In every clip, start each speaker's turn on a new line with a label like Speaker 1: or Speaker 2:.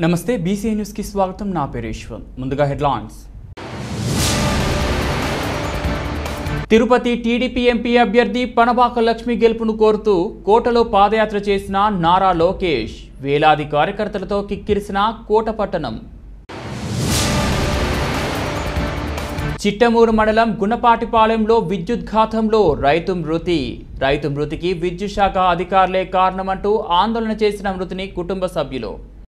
Speaker 1: నమస్తే బీసీఐ న్యూస్కి స్వాగతం నా పేరు యశ్వంత్ ముందుగా హెడ్లైన్స్ తిరుపతి టీడీపీ ఎంపీ అభ్యర్థి పనబాక లక్ష్మి గెలుపును కోరుతూ కోటలో పాదయాత్ర చేసిన నారా లోకేష్ వేలాది కార్యకర్తలతో కిక్కిరిసిన కోటపట్టణం చిట్టమూరు మండలం గుణపాటిపాలెంలో విద్యుత్ ఘాతంలో రైతు మృతి రైతు మృతికి విద్యుత్ శాఖ అధికారులే కారణమంటూ ఆందోళన చేసిన మృతిని కుటుంబ సభ్యులు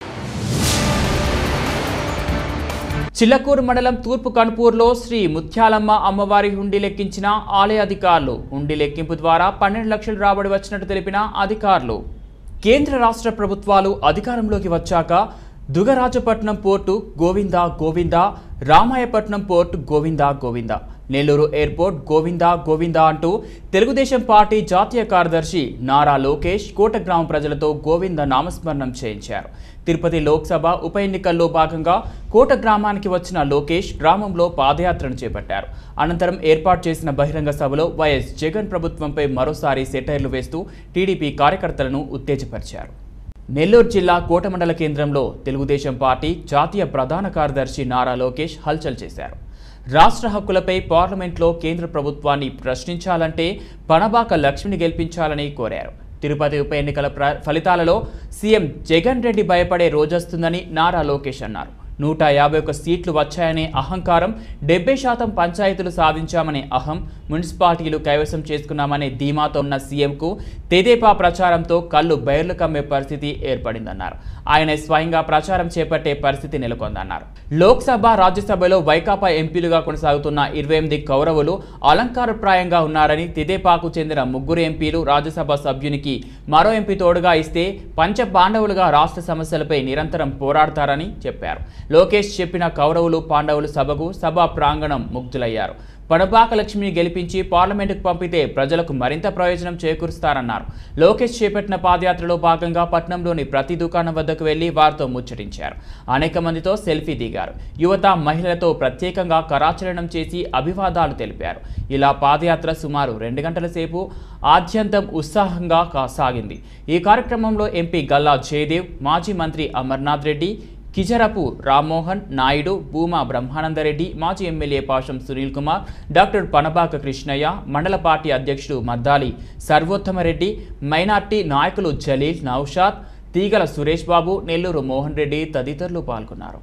Speaker 1: చిల్లకూరు మండలం తూర్పు కనుపూర్లో శ్రీ ముత్యాలమ్మ అమ్మవారి హుండీ లెక్కించిన ఆలయ అధికారులు హుండీ లెక్కింపు ద్వారా పన్నెండు లక్షలు రాబడి వచ్చినట్టు తెలిపిన అధికారులు కేంద్ర రాష్ట్ర ప్రభుత్వాలు అధికారంలోకి వచ్చాక Dugarajapatnam port Govinda Govinda Ramayapatnam port Govinda Govinda Nellore airport Govinda Govinda అంటూ తెలుగుదేశం పార్టీ జాతీయ కార్యదర్శి నారా లోకేష్ కోట గ్రామ ప్రజలతో గోవింద నామస్మరణం చేయించారు తిరుపతి లోక్సభ ఉప ఎన్నికల్లో భాగంగా కోట గ్రామానికి వచ్చిన లోకేష్ గ్రామంలో పాదయాత్రను చేపట్టారు అనంతరం ఏర్పాటు చేసిన బహిరంగ సభలో వైఎస్ జగన్ ప్రభుత్వంపై మరోసారి సెటైర్లు వేస్తూ టీడీపీ కార్యకర్తలను ఉత్తేజపరిచారు నెల్లూరు జిల్లా కోట మండల కేంద్రంలో తెలుగుదేశం పార్టీ జాతీయ ప్రధాన కార్యదర్శి నారా లోకేష్ హల్చల్ చేశారు రాష్ట్ర హక్కులపై పార్లమెంట్లో కేంద్ర ప్రభుత్వాన్ని ప్రశ్నించాలంటే పనబాక లక్ష్మిని గెలిపించాలని కోరారు తిరుపతి ఉప ఎన్నికల ప్ర ఫలితాలలో సీఎం జగన్ రెడ్డి భయపడే రోజొస్తుందని నారా లోకేష్ అన్నారు నూట యాభై ఒక్క సీట్లు వచ్చాయనే అహంకారం డెబ్బై శాతం పంచాయతీలు సాధించామనే అహం మున్సిపాలిటీలు కైవసం చేసుకున్నామనే ధీమాతో ఉన్న సీఎంకు తెదేపా ప్రచారంతో కళ్ళు బయర్లు కమ్మే పరిస్థితి ఏర్పడిందన్నారు ఆయన స్వయంగా ప్రచారం చేపట్టే పరిస్థితి నెలకొందన్నారు లోక్సభ రాజ్యసభలో వైకాపా ఎంపీలుగా కొనసాగుతున్న ఇరవై ఎనిమిది కౌరవులు అలంకారప్రాయంగా ఉన్నారని తెదేపాకు చెందిన ముగ్గురు ఎంపీలు రాజ్యసభ సభ్యునికి మరో ఎంపీ తోడుగా ఇస్తే పంచ పాండవులుగా రాష్ట్ర సమస్యలపై నిరంతరం పోరాడతారని చెప్పారు లోకేష్ చెప్పిన కౌరవులు పాండవులు సభకు సభా ప్రాంగణం ముగ్ధులయ్యారు పడబాక లక్ష్మిని గెలిపించి పార్లమెంటుకు పంపితే ప్రజలకు మరింత ప్రయోజనం చేకూరుస్తారన్నారు లోకేష్ చేపట్టిన పాదయాత్రలో భాగంగా పట్నంలోని ప్రతి దుకాణం వద్దకు వెళ్లి వారితో ముచ్చటించారు అనేక మందితో సెల్ఫీ దిగారు యువత మహిళలతో ప్రత్యేకంగా కరాచరణం చేసి అభివాదాలు తెలిపారు ఇలా పాదయాత్ర సుమారు రెండు గంటల సేపు ఆద్యంతం ఉత్సాహంగా కా- సాగింది ఈ కార్యక్రమంలో ఎంపీ గల్లా జయదేవ్ మాజీ మంత్రి అమర్నాథ్ రెడ్డి కిజరపు రామ్మోహన్ నాయుడు భూమా బ్రహ్మానందరెడ్డి మాజీ ఎమ్మెల్యే పాషం సునీల్ కుమార్ డాక్టర్ పనబాక కృష్ణయ్య మండల పార్టీ అధ్యక్షుడు మద్దాలి సర్వోత్తమరెడ్డి మైనార్టీ నాయకులు జలీల్ నౌషాద్ తీగల సురేష్ బాబు నెల్లూరు మోహన్ రెడ్డి తదితరులు పాల్గొన్నారు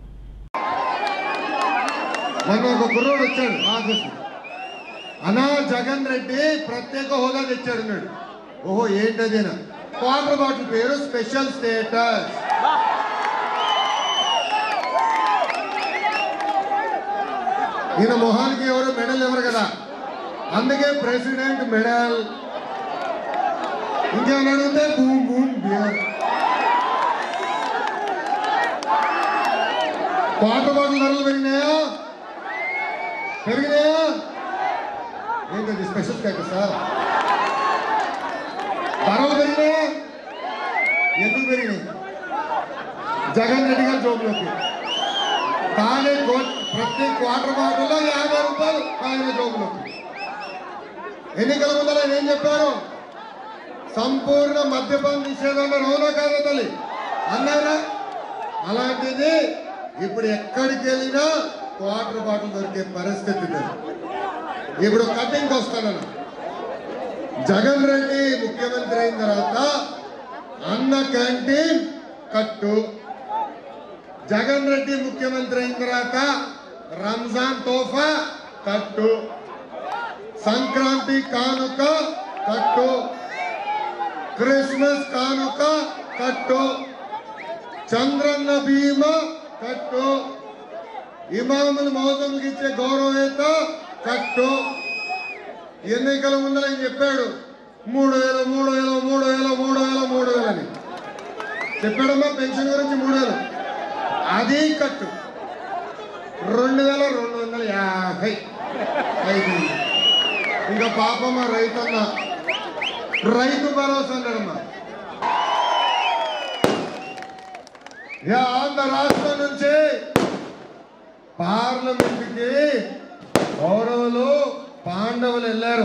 Speaker 2: మొన్న ఒక కుర్రోడు వచ్చాడు మా ఆఫీస్ అన్నా జగన్ రెడ్డి ప్రత్యేక హోదా తెచ్చాడు అన్నాడు ఓహో ఏంటదేనా వాటర్ బాటిల్ పేరు స్పెషల్ స్టేటస్ ఈయన మొహానికి ఎవరు మెడల్ ఎవరు కదా అందుకే ప్రెసిడెంట్ మెడల్ ఇంకేమైనా అడిగితే boom boom beer water bottle ధరలు పెరిగినాయా పెరిగినాయా ఏంటది స్పెషల్ స్టేటస్ ధరలు పెరిగినాయా ఎందుకు పెరిగినాయి జగన్ రెడ్డి గారి జోబులోకి కానీ కో- ప్రతి క్వార్టర్ బాటిల్లో యాభై రూపాయలు ఆయన జోబులోకి ఎన్నికల ముందర ఆయన ఏం చెప్పారు సంపూర్ణ మద్యపాన నిషేధం అన్నారు అవునా కాదా తల్లి అన్నారా అలాంటిది ఇప్పుడు ఎక్కడికి వెళ్ళినా వాటర్ బాటిల్ దొరికే పరిస్థితి లేదు ఇప్పుడు కటింగ్ వస్తానన్న జగన్ రెడ్డి ముఖ్యమంత్రి అయిన తర్వాత అన్న క్యాంటీన్ కట్టు జగన్ రెడ్డి ముఖ్యమంత్రి అయిన తర్వాత రంజాన్ తోఫా కట్టు సంక్రాంతి కానుక కట్టు క్రిస్మస్ కానుక కట్టు చంద్రన్న బీమా కట్టు ఇమాములు మౌజములకు ఇచ్చే గౌరవేత కట్టు ఎన్నికల ముందర ఆయన చెప్పాడు మూడు వేలు మూడు వేలు మూడు వేలు మూడు వేలు మూడు వేలు అని చెప్పాడమ్మా పెన్షన్ గురించి మూడు వేలు అది కట్టు రెండు వేల రెండు వందల యాభై అయిపోయింది ఇంకా పాపమ్మ రైతన్న రైతు భరోసా అన్నాడమ్మా ఇక ఆంధ్ర రాష్ట్రం నుంచి పార్లమెంట్కి కౌరవులు పాండవులు వెళ్ళారు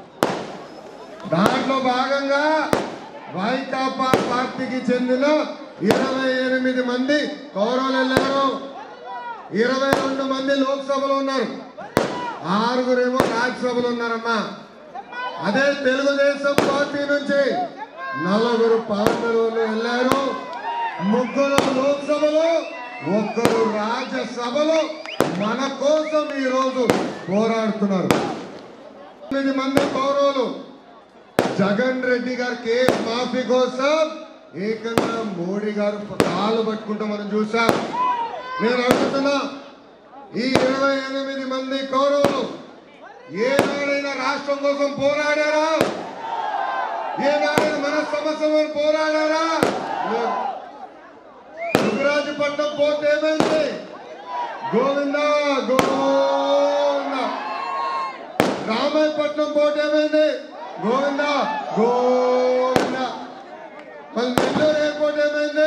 Speaker 2: దాంట్లో భాగంగా వైకాపా పార్టీకి చెందిన ఇరవై ఎనిమిది మంది కౌరవులు వెళ్ళారు ఇరవై రెండు మంది లోక్సభలో ఉన్నారు ఆరుగురేమో రాజ్యసభలో ఉన్నారమ్మా అదే తెలుగుదేశం పార్టీ నుంచి నలుగురు పార్లమెంట్ వెళ్ళారు ముగ్గురు లోక్సభలో ఒక్కరు రాజ్యసభలో మన కోసం ఈ రోజు పోరాడుతున్నారు ఎనిమిది మంది పౌరులు జగన్ రెడ్డి గారి కేసు మాఫీ కోసం ఏకంగా మోడీ గారు కాలు పట్టుకుంటూ మనం చూసాం నేను అడుగుతున్నా ఈ ఇరవై ఎనిమిది మంది కౌరవులు ఏనాడైనా రాష్ట్రం కోసం పోరాడారా ఏనాడైనా మన సమస్యలను పోరాడారా లేదు. దుగ్గరాజపట్నం పోతే ఏమైంది గోవింద గోవింద రామాయపట్నం పోటీ ఏమైంది గోవింద గోవింద మళ్ళీ నెల్లూరు ఎయిర్పోర్ట్ ఏమైంది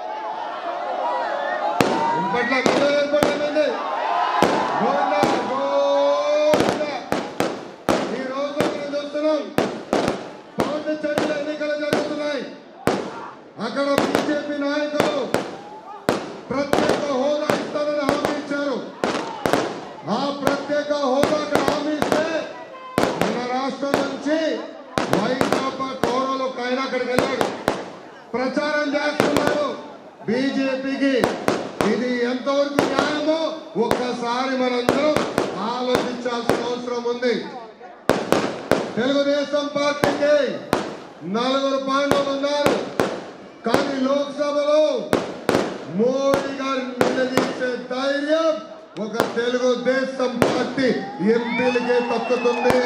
Speaker 2: ఇప్పట్ల నెల్లూరు ఎయిర్పోర్ట్ ఏమైంది గోవింద గోవింద ఈ రోజు మనం చూస్తున్నాం పాండిచేరిలో ఎన్నికలు జరుగుతున్నాయి అక్కడ బీజేపీ నాయకులు ప్రత్యేక హోదా ఇస్తారని హామీ ఇచ్చారు ఆ ప్రత్యేక హోదా అక్కడ హామీ ఇస్తే మన రాష్ట్రం నుంచి వైకాపా కౌరవులు ఒక ఆయన అక్కడికి వెళ్ళాడు ప్రచారం చేస్తున్నారు బీజేపీకి ఇది ఎంతవరకు న్యాయమో ఒక్కసారి మనందరం ఆలోచించాల్సిన అవసరం ఉంది తెలుగుదేశం పార్టీకి నలుగురు పాండవులు ఉన్నారు కానీ లోక్సభలో మోడీ గారిని నిలదీసే ధైర్యం ఒక తెలుగుదేశం పార్టీ ఎంపీలకే తక్కుతుంది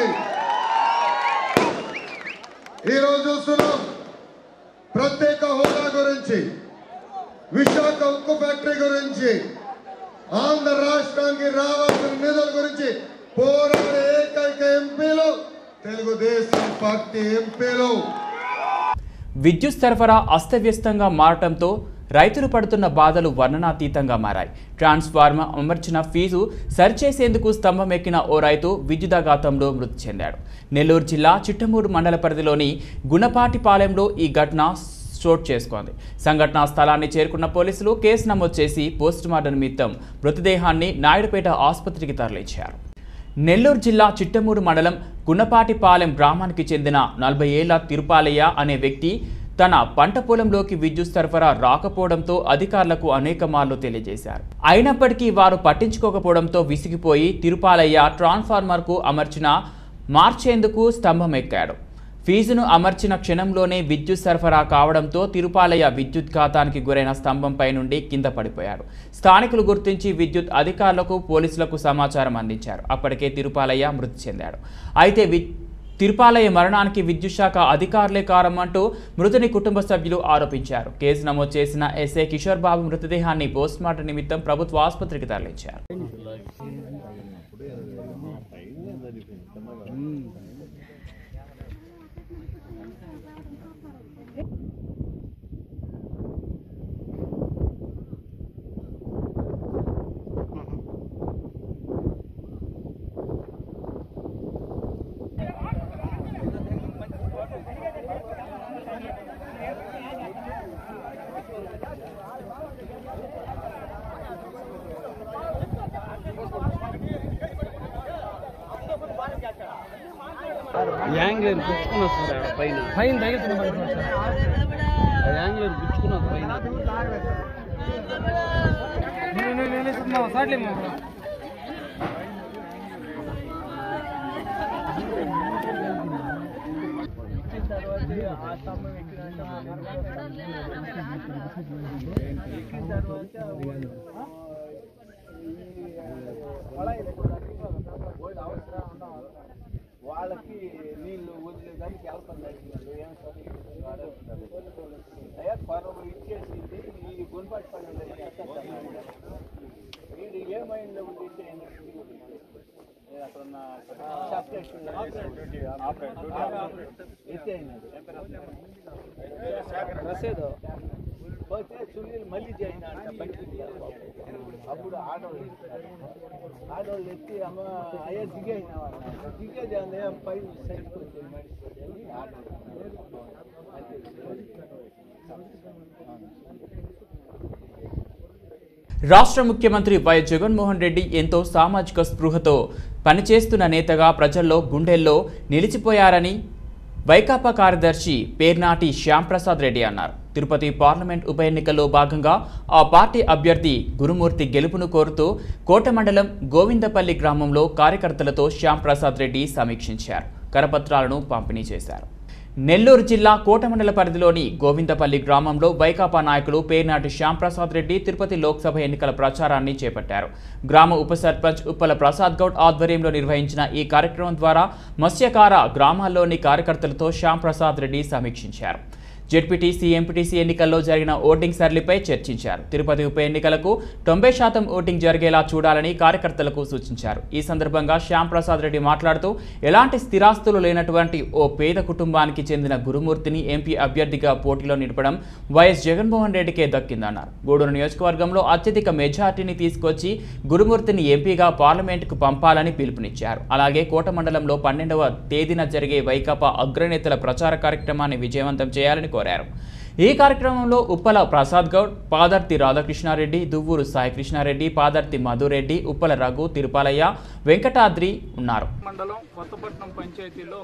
Speaker 2: ఈరోజు చూస్తున్నాం ప్రత్యేక హోదా గురించి విశాఖ ఉక్కు ఫ్యాక్టరీ గురించి ఆంధ్ర రాష్ట్రానికి రావాల్సిన నిధుల గురించి పోరాడే ఏకైక ఎంపీలు తెలుగుదేశం పార్టీ ఎంపీలు
Speaker 1: విద్యుత్ సరఫరా అస్తవ్యస్తంగా మారటంతో రైతులు పడుతున్న బాధలు వర్ణనాతీతంగా మారాయి ట్రాన్స్ఫార్మర్ అమర్చిన ఫీజు సరిచేసేందుకు స్తంభం ఎక్కిన ఓ రైతు విద్యుదాఘాతంలో మృతి చెందాడు నెల్లూరు జిల్లా చిట్టమూరు మండల పరిధిలోని గుణపాటిపాలెంలో ఈ ఘటన చోటు చేసుకుంది సంఘటనా స్థలాన్ని చేరుకున్న పోలీసులు కేసు నమోదు చేసి పోస్టుమార్టం నిమిత్తం మృతదేహాన్ని నాయుడుపేట ఆసుపత్రికి తరలించారు నెల్లూరు జిల్లా చిట్టమూరు మండలం గున్నపాటిపాలెం గ్రామానికి చెందిన నలభై ఏళ్ల తిరుపాలయ్య అనే వ్యక్తి తన పంట పొలంలోకి విద్యుత్ సరఫరా రాకపోవడంతో అధికారులకు అనేక మార్లు తెలియజేశారు అయినప్పటికీ వారు పట్టించుకోకపోవడంతో విసిగిపోయి తిరుపాలయ్య ట్రాన్స్ఫార్మర్కు అమర్చిన మార్చేందుకు స్తంభం ఎక్కాడు ఫీజును అమర్చిన క్షణంలోనే విద్యుత్ సరఫరా కావడంతో తిరుపాలయ్య విద్యుత్ ఘాతానికి గురైన స్తంభంపై నుండి కింద పడిపోయాడు స్థానికులు గుర్తించి విద్యుత్ అధికారులకు పోలీసులకు సమాచారం అందించారు అప్పటికే తిరుపాలయ్య మృతి చెందాడు అయితే వి తిరుపాలయ్య మరణానికి విద్యుత్ శాఖ అధికారులే కారమంటూ మృతుని కుటుంబ సభ్యులు ఆరోపించారు కేసు నమోదు చేసిన ఎస్ఐ కిషోర్ బాబు మృతదేహాన్ని పోస్టుమార్టం నిమిత్తం ప్రభుత్వ ఆసుపత్రికి తరలించారు
Speaker 3: యాంగ్లర్ గుచ్చుకున్నా సార్ ఆడ పైన పైన తగిలితుంది యాంగ్లర్ గుచ్చుకున్నా పైన
Speaker 4: వాళ్ళకి నీళ్లు వదిలేదానికి అవసరం లేదు ఏం అయ్యా పరువు ఇచ్చేసి ఈ గుణపాటి పని వీడు ఏమైందో ఉంది రసేదు పోతే సునీల్ మళ్ళీ చేసిన అంట బయటికి అప్పుడు ఆడవాళ్ళు ఆడవాళ్ళు ఎత్తి అమ్మ అయ్యా దిగైనా దిగేది అదే పైన సైడ్కి వచ్చి మనిషి ఆడవాళ్ళు
Speaker 1: రాష్ట్ర ముఖ్యమంత్రి వైఎస్ జగన్మోహన్ రెడ్డి ఎంతో సామాజిక స్పృహతో పనిచేస్తున్న నేతగా ప్రజల్లో గుండెల్లో నిలిచిపోయారని వైకాపా కార్యదర్శి పేర్నాటి శ్యాంప్రసాద్ రెడ్డి అన్నారు తిరుపతి పార్లమెంట్ ఉప ఎన్నికల్లో భాగంగా ఆ పార్టీ అభ్యర్థి గురుమూర్తి గెలుపును కోరుతూ కోట మండలం గోవిందపల్లి గ్రామంలో కార్యకర్తలతో శ్యాంప్రసాద్ రెడ్డి సమీక్షించారు కరపత్రాలను పంపిణీ చేశారు నెల్లూరు జిల్లా కోటమండల పరిధిలోని గోవిందపల్లి గ్రామంలో వైకాపా నాయకులు పేర్నాటి శ్యాంప్రసాద్ రెడ్డి తిరుపతి లోక్సభ ఎన్నికల ప్రచారాన్ని చేపట్టారు గ్రామ ఉప సర్పంచ్ ఉప్పల ప్రసాద్ గౌడ్ ఆధ్వర్యంలో నిర్వహించిన ఈ కార్యక్రమం ద్వారా మత్స్యకార గ్రామాల్లోని కార్యకర్తలతో శ్యాంప్రసాద్ రెడ్డి సమీక్షించారు జెడ్పీటీసీ ఎంపీటీసీ ఎన్నికల్లో జరిగిన ఓటింగ్ సరళిపై చర్చించారు తిరుపతి ఉప ఎన్నికలకు తొంభై శాతం ఓటింగ్ జరిగేలా చూడాలని కార్యకర్తలకు సూచించారు ఈ సందర్భంగా శ్యామ్ ప్రసాద్ రెడ్డి మాట్లాడుతూ ఎలాంటి స్థిరాస్తులు లేనటువంటి ఓ పేద కుటుంబానికి చెందిన గురుమూర్తిని ఎంపీ అభ్యర్థిగా పోటీలో నిలపడం వైఎస్ జగన్మోహన్ రెడ్డికే దక్కిందన్నారు గూడూరు నియోజకవర్గంలో అత్యధిక మెజార్టీని తీసుకొచ్చి గురుమూర్తిని ఎంపీగా పార్లమెంటుకు పంపాలని పిలుపునిచ్చారు అలాగే కోట మండలంలో పన్నెండవ తేదీన జరిగే వైకాపా అగ్రనేతల ప్రచార కార్యక్రమాన్ని విజయవంతం చేయాలని కోరారు ఈ కార్యక్రమంలో ఉప్పల ప్రసాద్ గౌడ్ పాదర్తి రాధాకృష్ణారెడ్డి దువ్వూరు సాయి కృష్ణారెడ్డి పాదర్తి మధురెడ్డి ఉప్పల రఘు తిరుపాలయ్య వెంకటాద్రి ఉన్నారు
Speaker 5: మండలం కొత్తపట్నం పంచాయతీలో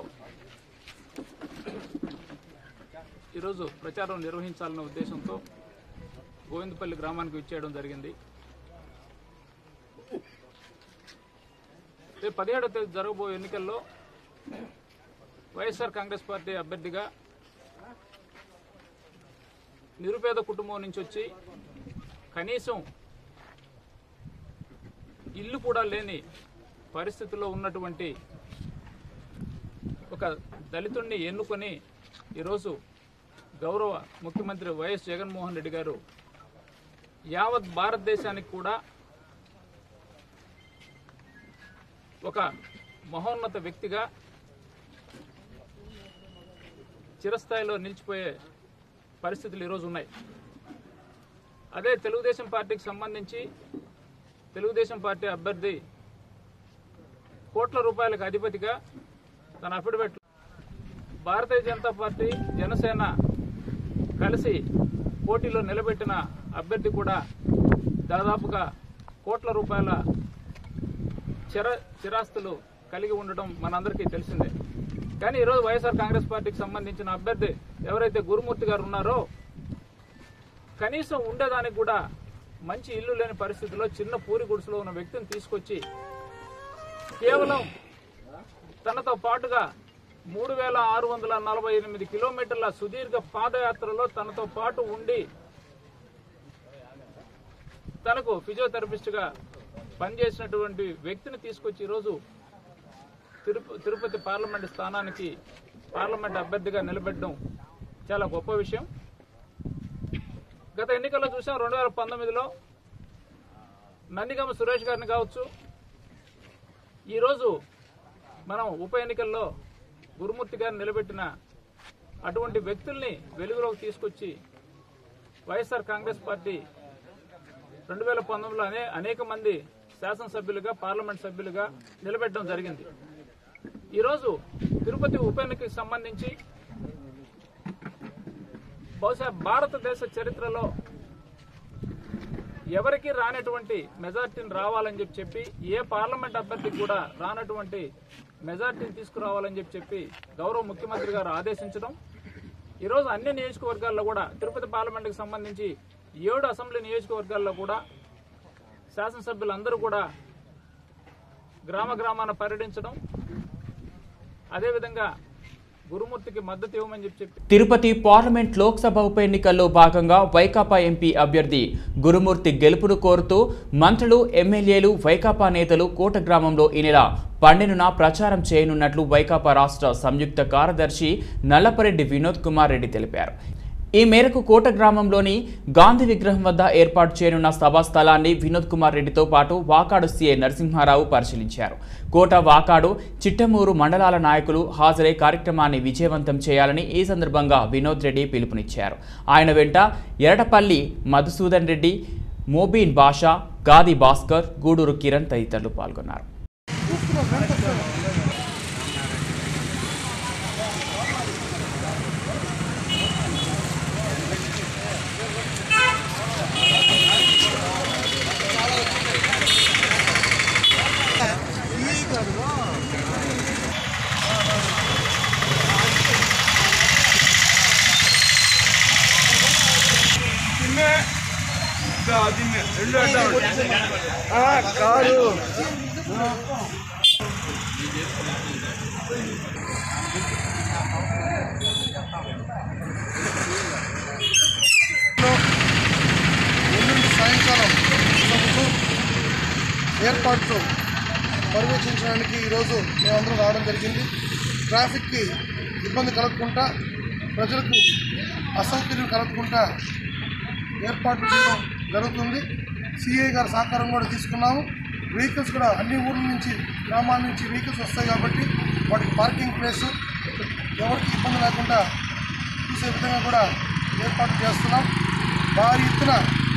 Speaker 5: ఈరోజు ప్రచారం నిర్వహించాలన్న ఉద్దేశంతో గోవిందపల్లి గ్రామానికి విచ్చేయడం జరిగింది రేపు పదిహేడవ తేదీ జరగబోయే ఎన్నికల్లో వైఎస్ఆర్ కాంగ్రెస్ పార్టీ అభ్యర్థిగా నిరుపేద కుటుంబం నుంచి వచ్చి కనీసం ఇల్లు కూడా లేని పరిస్థితుల్లో ఉన్నటువంటి ఒక దళితుణ్ణి ఎన్నుకొని ఈరోజు గౌరవ ముఖ్యమంత్రి వైఎస్ జగన్మోహన్ రెడ్డి గారు యావత్ భారతదేశానికి కూడా ఒక మహోన్నత వ్యక్తిగా చిరస్థాయిలో నిలిచిపోయే పరిస్థితులు ఈరోజు ఉన్నాయి అదే తెలుగుదేశం పార్టీకి సంబంధించి తెలుగుదేశం పార్టీ అభ్యర్థి కోట్ల రూపాయలకు అధిపతిగా తన అఫిడవిట్ భారతీయ జనతా పార్టీ జనసేన కలిసి పోటీలో నిలబెట్టిన అభ్యర్థి కూడా దాదాపుగా కోట్ల రూపాయల చిర చిరాస్తులు కలిగి ఉండటం మనందరికీ తెలిసిందే కానీ ఈరోజు వైఎస్ఆర్ కాంగ్రెస్ పార్టీకి సంబంధించిన అభ్యర్థి ఎవరైతే గురుమూర్తి గారు ఉన్నారో కనీసం ఉండేదానికి కూడా మంచి ఇల్లు లేని పరిస్థితిలో చిన్న పూరి గుడిసెలో ఉన్న వ్యక్తిని తీసుకొచ్చి కేవలం తనతో పాటుగా మూడు వేల ఆరు వందల నలభై ఎనిమిది కిలోమీటర్ల సుదీర్ఘ పాదయాత్రలో తనతో పాటు ఉండి తనకు ఫిజియోథెరపిస్ట్గా పనిచేసినటువంటి వ్యక్తిని తీసుకొచ్చి ఈరోజు తిరుప తిరుపతి పార్లమెంట్ స్థానానికి పార్లమెంట్ అభ్యర్థిగా నిలబెట్టడం చాలా గొప్ప విషయం గత ఎన్నికల్లో చూసాం రెండు వేల పంతొమ్మిదిలో నందిగమ సురేష్ గారిని కావచ్చు ఈరోజు మనం ఉప ఎన్నికల్లో గురుమూర్తి గారిని నిలబెట్టిన అటువంటి వ్యక్తుల్ని వెలుగులోకి తీసుకొచ్చి వైఎస్ఆర్ కాంగ్రెస్ పార్టీ రెండు వేల పంతొమ్మిదిలో అనే అనేక మంది శాసనసభ్యులుగా పార్లమెంట్ సభ్యులుగా నిలబెట్టడం జరిగింది ఈరోజు తిరుపతి ఉప ఎన్నికకి సంబంధించి బహుశా భారతదేశ చరిత్రలో ఎవరికి రానటువంటి మెజార్టీని రావాలని చెప్పి చెప్పి ఏ పార్లమెంట్ అభ్యర్థికి కూడా రానటువంటి మెజార్టీని తీసుకురావాలని చెప్పి చెప్పి గౌరవ ముఖ్యమంత్రి గారు ఆదేశించడం ఈరోజు అన్ని నియోజకవర్గాల్లో కూడా తిరుపతి పార్లమెంట్కి సంబంధించి ఏడు అసెంబ్లీ నియోజకవర్గాల్లో కూడా శాసనసభ్యులందరూ కూడా గ్రామ గ్రామాన పర్యటించడం అదేవిధంగా గురుమూర్తికి మద్దతు ఇవ్వమని చెప్పి చెప్పి
Speaker 1: తిరుపతి పార్లమెంట్ లోక్సభ ఉప ఎన్నికల్లో భాగంగా వైకాపా ఎంపీ అభ్యర్థి గురుమూర్తి గెలుపును కోరుతూ మంత్రులు ఎమ్మెల్యేలు వైకాపా నేతలు కోట గ్రామంలో ఈ నెల పన్నెండున ప్రచారం చేయనున్నట్లు వైకాపా రాష్ట్ర సంయుక్త కార్యదర్శి నల్లపరెడ్డి వినోద్ కుమార్ రెడ్డి తెలిపారు ఈ మేరకు కోట గ్రామంలోని గాంధీ విగ్రహం వద్ద ఏర్పాటు చేయనున్న సభా స్థలాన్ని వినోద్ కుమార్ రెడ్డితో పాటు వాకాడు సీఏ నరసింహారావు పరిశీలించారు కోట వాకాడు చిట్టమూరు మండలాల నాయకులు హాజరై కార్యక్రమాన్ని విజయవంతం చేయాలని ఈ సందర్భంగా వినోద్ రెడ్డి పిలుపునిచ్చారు ఆయన వెంట ఎరటపల్లి మధుసూదన్ రెడ్డి మోబీన్ బాషా గాది భాస్కర్ గూడూరు కిరణ్ తదితరులు పాల్గొన్నారు
Speaker 4: కాదు
Speaker 6: ఎల్లుండి సాయంకాలం సభకు ఏర్పాట్లు పర్యవేక్షించడానికి ఈరోజు మేమందరం రావడం జరిగింది ట్రాఫిక్కి ఇబ్బంది కలగకుండా ప్రజలకు అసౌకర్యం కలగకుండా ఏర్పాట్లు చేయడం జరుగుతుంది సిఐ గారి సహకారం కూడా తీసుకున్నాము వెహికల్స్ కూడా అన్ని ఊర్ల నుంచి గ్రామాల నుంచి వెహికల్స్ వస్తాయి కాబట్టి వాటికి పార్కింగ్ ప్లేస్ ఎవరికి ఇబ్బంది లేకుండా చూసే విధంగా కూడా ఏర్పాట్లు చేస్తున్నాం భారీ ఎత్తున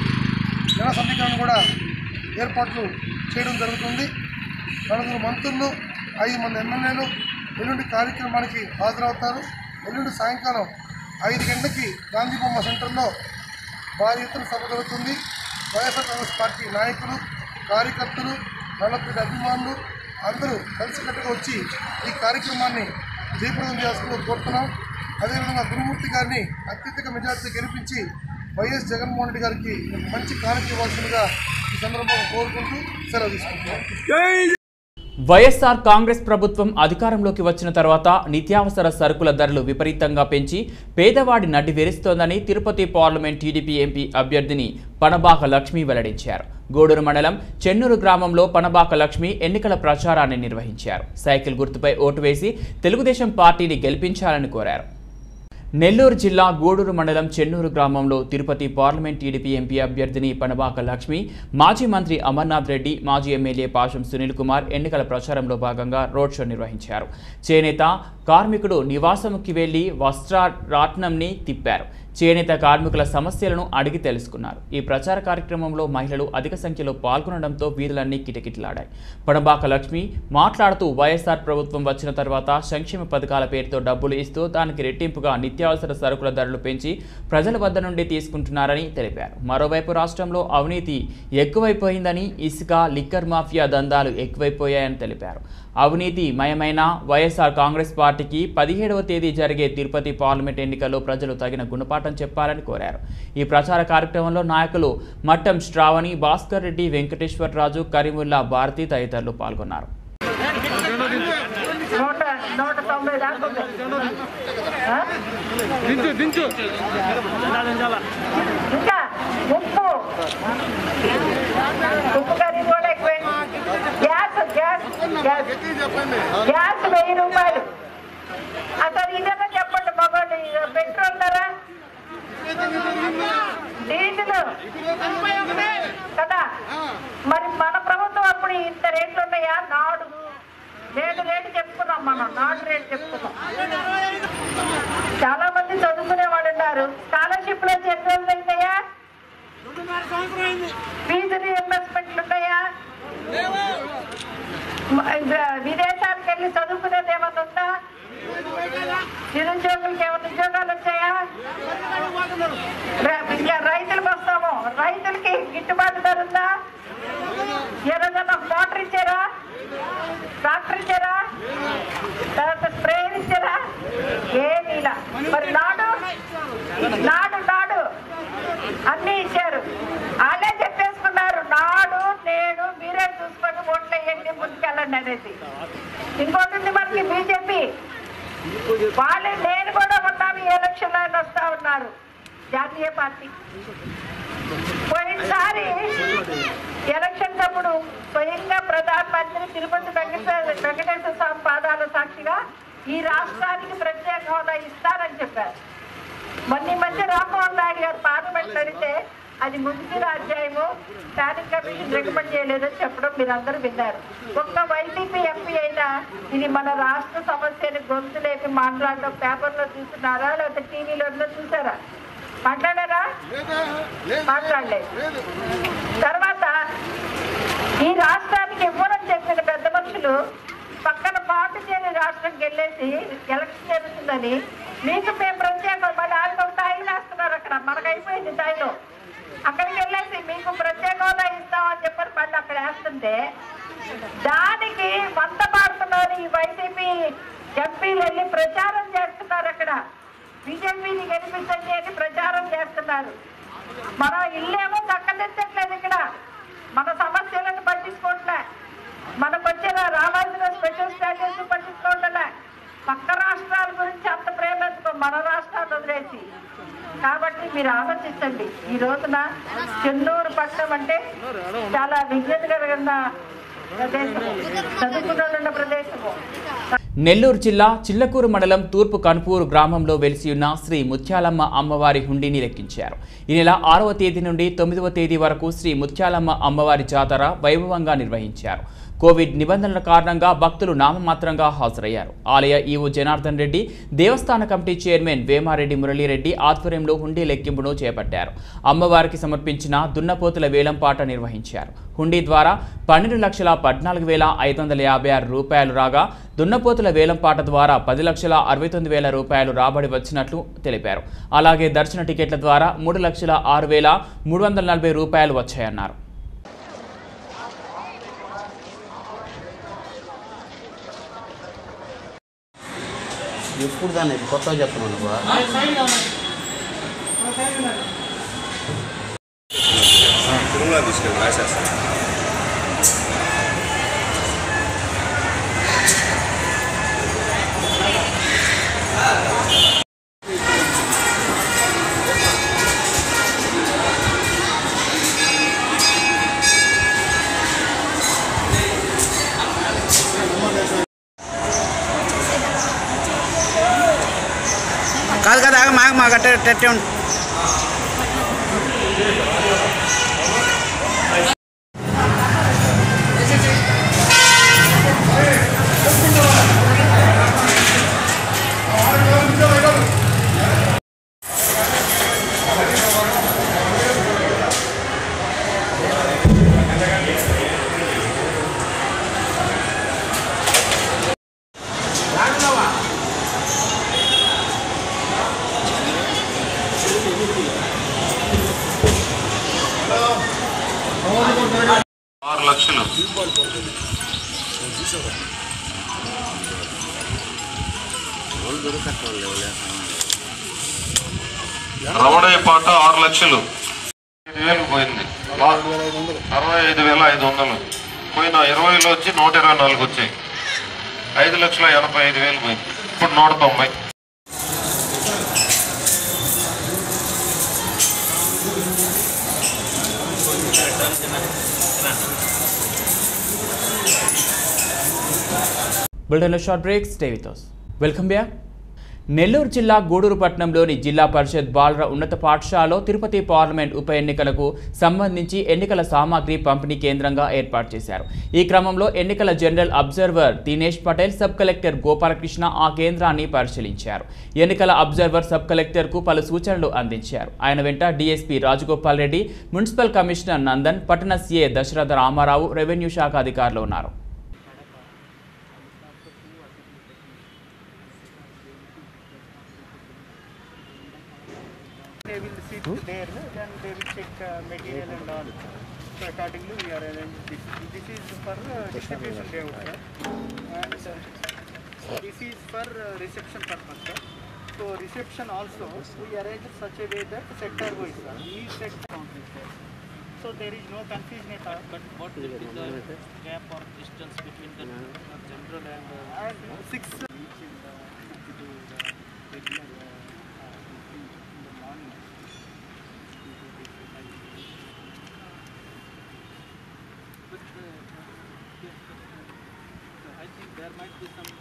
Speaker 6: జన సమీకరణ కూడా ఏర్పాట్లు చేయడం జరుగుతుంది నలుగురు మంత్రులు ఐదు మంది ఎమ్మెల్యేలు ఎల్లుండి కార్యక్రమానికి హాజరవుతారు ఎల్లుండి సాయంకాలం ఐదు గంటలకి గాంధీ బొమ్మ సెంటర్లో భారీ ఎత్తున సభ జరుగుతుంది వైఎస్ఆర్ కాంగ్రెస్ పార్టీ నాయకులు కార్యకర్తలు నల్లపేట అభిమానులు అందరూ కలిసికట్టుగా వచ్చి ఈ కార్యక్రమాన్ని జయప్రదం చేస్తూ కోరుతున్నాం అదేవిధంగా గురుమూర్తి గారిని అత్యధిక మెజార్టీ గెలిపించి వైఎస్ జగన్మోహన్ రెడ్డి గారికి మంచి కానుక ఇవ్వాల్సిందిగా ఈ సందర్భంగా కోరుకుంటూ సెలవు తీసుకుంటున్నాం
Speaker 1: వైఎస్ఆర్ కాంగ్రెస్ ప్రభుత్వం అధికారంలోకి వచ్చిన తర్వాత నిత్యావసర సరుకుల ధరలు విపరీతంగా పెంచి పేదవాడి నడ్డి వెరుస్తోందని తిరుపతి పార్లమెంట్ టీడీపీ ఎంపీ అభ్యర్థిని పనబాక లక్ష్మి వెల్లడించారు గూడూరు మండలం చెన్నూరు గ్రామంలో పనబాక లక్ష్మి ఎన్నికల ప్రచారాన్ని నిర్వహించారు సైకిల్ గుర్తుపై ఓటు వేసి తెలుగుదేశం పార్టీని గెలిపించాలని కోరారు నెల్లూరు జిల్లా గూడూరు మండలం చెన్నూరు గ్రామంలో తిరుపతి పార్లమెంట్ టీడీపీ ఎంపీ అభ్యర్థిని పనబాక లక్ష్మి మాజీ మంత్రి అమర్నాథ్ రెడ్డి మాజీ ఎమ్మెల్యే పాషం సునీల్ కుమార్ ఎన్నికల ప్రచారంలో భాగంగా రోడ్ షో నిర్వహించారు చేనేత కార్మికుడు నివాసంకి వెళ్లి వస్త్ర రాట్నంని తిప్పారు చేనేత కార్మికుల సమస్యలను అడిగి తెలుసుకున్నారు ఈ ప్రచార కార్యక్రమంలో మహిళలు అధిక సంఖ్యలో పాల్గొనడంతో వీధులన్నీ కిటకిటలాడాయి పడబాక లక్ష్మి మాట్లాడుతూ వైఎస్ఆర్ ప్రభుత్వం వచ్చిన తర్వాత సంక్షేమ పథకాల పేరుతో డబ్బులు ఇస్తూ దానికి రెట్టింపుగా నిత్యావసర సరుకుల ధరలు పెంచి ప్రజల వద్ద నుండి తీసుకుంటున్నారని తెలిపారు మరోవైపు రాష్ట్రంలో అవినీతి ఎక్కువైపోయిందని ఇసుక లిక్కర్ మాఫియా దందాలు ఎక్కువైపోయాయని తెలిపారు అవినీతి మయమైన వైఎస్ఆర్ కాంగ్రెస్ పార్టీకి పదిహేడవ తేదీ జరిగే తిరుపతి పార్లమెంట్ ఎన్నికల్లో ప్రజలు తగిన గుణపాఠం చెప్పాలని కోరారు ఈ ప్రచార కార్యక్రమంలో నాయకులు మట్టం శ్రావణి భాస్కర్ రెడ్డి వెంకటేశ్వరరాజు కరీముల్లా భారతి తదితరులు పాల్గొన్నారు
Speaker 7: నూట నూట తొంభై దాకా ఉంది. ఆ? ఇంకా ఉప్పు ఉప్పు ఖరీదు కూడా ఎక్కువైంది గ్యాస్ గ్యాస్ గ్యాస్ గ్యాస్ వెయ్యి రూపాయలు అసలు ఇదేనా చెప్పండి మగవాళ్ళు ఇది పెట్రోల్ ధర డీజిల్ కదా మరి మన ప్రభుత్వం అప్పుడు ఇంత రేట్లు ఉన్నాయా నాడు నేడు రేటు చెప్పుకున్నాం మనం నాడు రేటు చెప్పుకున్నాం చాలా మంది చదువుకునే వాళ్ళు ఉన్నారు స్కాలర్షిప్ లో ఎన్ని రోజులు అయినాయా ఫీజు రీఎంబర్స్మెంట్లు ఉన్నాయా మ- వ- విదేశాలకు వెళ్ళి చదువుకునేది ఏమన్నా ఉందా నిరుద్యోగులకి ఏమైనా ఉద్యోగాలు వచ్చాయా ర- ఇంకా రైతులకు వస్తాము రైతులకి గిట్టుబాటు ధర ఉందా ఏదైనా మోటార్ ఇచ్చారా ట్రాక్టర్ ఇచ్చారా తర్వాత స్ప్రేయర్ ఇచ్చారా ఏమీ ఇలా మరి నాడు నాడు నాడు అన్ని ఇచ్చారు వాళ్ళే చెప్పేసుకున్నారు నాడు నేను మీరే చూసుకొని ఓట్లు వేయండి ముందుకెళ్ళండి అనేది ఇంకోటి ఉంది మనకి బీజేపీ వాళ్ళే నేను కూడా ఉన్నాను ఈ ఎలక్షన్ ఆయన వస్తా ఉన్నారు జాతీయ పార్టీ పోయినసారి ఎలక్షన్స్ అప్పుడు స్వయంగా ప్రధానమంత్రి తిరుపతి వెంకటేశ్వర వెంకటేశ్వర స్వామి పాదాల సాక్షిగా ఈ రాష్ట్రానికి ప్రత్యేక హోదా ఇస్తారని చెప్పారు మొన్న ఈ మధ్య రామ్మోహన్ నాయుడు గారు పార్లమెంట్ అడిగితే అది ముగిసిన అధ్యాయము ప్లానింగ్ కమిషన్ రికమెండ్ చేయలేదని చెప్పడం మీరు అందరూ విన్నారు ఒక్క వైసీపీ ఎంపీ అయినా ఇది మన రాష్ట్ర సమస్యని గొంతు లేపి మాట్లాడడం పేపర్లో చూస్తున్నారా లేకపోతే టీవీలో చూసారా మాట్లాడారా మాట్లాడలేదు తర్వాత ఈ రాష్ట్రానికి ఇవ్వనని చెప్పిన పెద్ద మనుషులు పక్కన పాటుచేరి రాష్ట్రంకి వెళ్ళేసి ఎలక్షన్ జరుగుతుందని మీకు మేము ప్రత్యేక మళ్ళీ వాళ్ళకి ఒక తాయిలు వేస్తున్నారు అక్కడ మనకు అయిపోయింది తాయిలో అక్కడికి వెళ్ళేసి మీకు ప్రత్యేక హోదా ఇస్తామని చెప్పని మళ్ళీ అక్కడ వేస్తుంటే దానికి వంత పాడుతున్నారు ఈ వైసీపీ ఎంపీలు వెళ్ళి ప్రచారం చేస్తున్నారు అక్కడ బీజేపీని గెలిపించండి అని ప్రచారం చేస్తున్నారు మన ఇల్లేమో చక్కదిద్దట్లేదు ఇక్కడ మన సమస్యలను పట్టించుకోవట్లే మనకు వచ్చిన రావాల్సిన స్పెషల్ స్టాటస్ పట్టించుకోవట్లే పక్క రాష్ట్రాల గురించి అంత ప్రేమ ఎందుకో మన రాష్ట్రాన్ని వదిలేసి కాబట్టి మీరు ఆలోచించండి ఈ రోజున చెన్నూరు పట్టణం అంటే చాలా విజ్ఞత కలిగిన ప్రదేశము చదువుకున్న వాళ్ళ ఉన్న ప్రదేశము
Speaker 1: నెల్లూరు జిల్లా చిల్లకూరు మండలం తూర్పు కనుపూరు గ్రామంలో వెలిసి ఉన్న శ్రీ ముత్యాలమ్మ అమ్మవారి హుండీని లెక్కించారు ఈ నెల ఆరవ తేదీ నుండి తొమ్మిదవ తేదీ వరకు శ్రీ ముత్యాలమ్మ అమ్మవారి జాతర వైభవంగా నిర్వహించారు కోవిడ్ నిబంధనల కారణంగా భక్తులు నామమాత్రంగా హాజరయ్యారు ఆలయ ఈవో జనార్దన్ రెడ్డి దేవస్థాన కమిటీ చైర్మన్ వేమారెడ్డి మురళీరెడ్డి ఆధ్వర్యంలో హుండీ లెక్కింపును చేపట్టారు అమ్మవారికి సమర్పించిన దున్నపోతుల వేలంపాట నిర్వహించారు హుండీ ద్వారా పన్నెండు లక్షల పద్నాలుగు వేల ఐదు వందల యాభై ఆరు రూపాయలు రాగా దున్నపోతుల వేలంపాట ద్వారా పది లక్షల అరవై తొమ్మిది వేల రూపాయలు రాబడి వచ్చినట్లు తెలిపారు అలాగే దర్శన టికెట్ల ద్వారా మూడు లక్షల ఆరు వేల మూడు వందల నలభై రూపాయలు వచ్చాయన్నారు
Speaker 3: ఎప్పుడు దాన్ని కొత్తగా చెప్తున్నాను బా
Speaker 8: తిరుమల తీసుకెళ్ళి రాసేస్తాను
Speaker 3: కాదు కదా మాకు మాకు అట్టే అట్టే ఉండు
Speaker 8: ఆరు లక్షలు రమణయ్య పాట ఆరు లక్షలు ఐదు వేలు పోయింది అరవై ఐదు వేల ఐదు వందలు పోయిన ఇరవైలో వచ్చి నూట ఇరవై నాలుగు వచ్చాయి ఐదు లక్షల ఎనభై ఐదు వేలు పోయింది ఇప్పుడు నూట తొంభై
Speaker 1: బులెటిన్లో short break stay with us. Welcome back Nellore జిల్లా గూడూరు పట్టణంలోని జిల్లా పరిషత్ బాలర ఉన్నత పాఠశాలలో తిరుపతి పార్లమెంట్ ఉప ఎన్నికలకు సంబంధించి ఎన్నికల సామాగ్రి పంపిణీ కేంద్రంగా ఏర్పాటు చేశారు ఈ క్రమంలో ఎన్నికల general observer Dinesh Patel sub collector Gopalakrishna ఆ కేంద్రాన్ని పరిశీలించారు ఎన్నికల అబ్జర్వర్ సబ్ కలెక్టర్కు పలు సూచనలు అందించారు ఆయన వెంట DSP Rajagopal Reddy municipal commissioner Nandan పట్టణ సీఏ దశరథ రామారావు రెవెన్యూ శాఖ అధికారులు ఉన్నారు
Speaker 9: they will sit there and they will check uh, material and all. So accordingly we are arranging this. This is for uh, distribution layout sir. and uh, this is for uh, reception purpose sir. So reception also we arrange such a way that sector wise sir. Each sector count is there. So there is no confusion at all. But what will be the gap or distance between the general and, uh, and six each in the, to the regular uh, in the morning. But uh, yes, so I think there might be some.